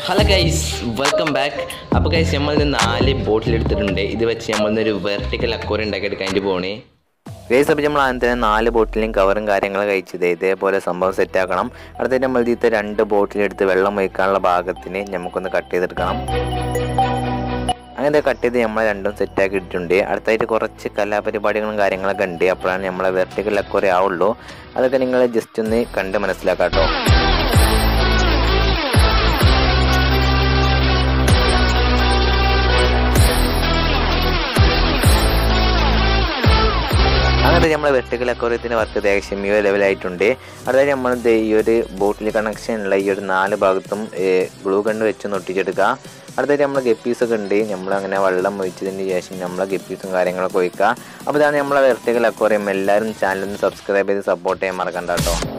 hello guys welcome back അപ്പോൾ guys നമ്മൾ ഇന്ന് നാല് ബോട്ടിൽ എടുത്തിട്ടുണ്ട് ഇത് വെച്ച് നമ്മൾ ഇന്നൊരു വെർട്ടിക്കൽ അക്വറി ഉണ്ടാക്കിയെടുക്കാനായിട്ട് പോണേ ഗൈസ് അപ്പോൾ നമ്മൾ ആദ്യം തന്നെ നാല് ബോട്ടിലും കവറും കാര്യങ്ങളും കഴിച്ചത് ഇതേപോലെ സംഭവം സെറ്റ് ആക്കണം അടുത്തായിട്ട് നമ്മൾ ഇതിത്തെ രണ്ട് ബോട്ടിലെടുത്ത് വെള്ളം ഒഴിക്കാനുള്ള ഭാഗത്തിന് നമുക്കൊന്ന് കട്ട് ചെയ്തെടുക്കണം അങ്ങനെ കട്ട് ചെയ്ത് നമ്മൾ രണ്ടും സെറ്റാക്കി ഇട്ടിട്ടുണ്ട് അടുത്തായിട്ട് കുറച്ച് കലാപരിപാടികളും കാര്യങ്ങളൊക്കെ ഉണ്ട് അപ്പോഴാണ് നമ്മളെ വെർട്ടിക്കൽ അക്വറി ആവുള്ളൂ അതൊക്കെ നിങ്ങൾ ജസ്റ്റ് ഒന്ന് കണ്ട് മനസ്സിലാക്കാം കേട്ടോ അങ്ങനെ നമ്മൾ വെർട്ടിക്കൽ അക്വറിയത്തിൻ്റെ വർക്ക് ഏകദേശം ഈ ഒരു ലെവലായിട്ടുണ്ട് അതായത് നമ്മൾ ദേ ഈ ഒരു ബോട്ടിൽ കണക്ഷനുള്ള ഈ ഒരു നാല് ഭാഗത്തും ഗ്ലൂ കണ്ട് വെച്ച് ഒട്ടിച്ചെടുക്കുക അടുത്തായിട്ട് നമ്മൾ ഗപ്പീസൊക്കെ ഉണ്ട് നമ്മൾ അങ്ങനെ വെള്ളം ഒഴിച്ചതിന് ശേഷം നമ്മളെ ഗപ്പീസും കാര്യങ്ങളൊക്കെ ഒഴിക്കുക അപ്പോൾ ഇതാണ് നമ്മളെ വെർട്ടിക്കൽ അക്വറിയം എല്ലാവരും ചാനലൊന്ന് സബ്സ്ക്രൈബ് ചെയ്ത് സപ്പോർട്ട് ചെയ്യാൻ മറക്കണ്ട കേട്ടോ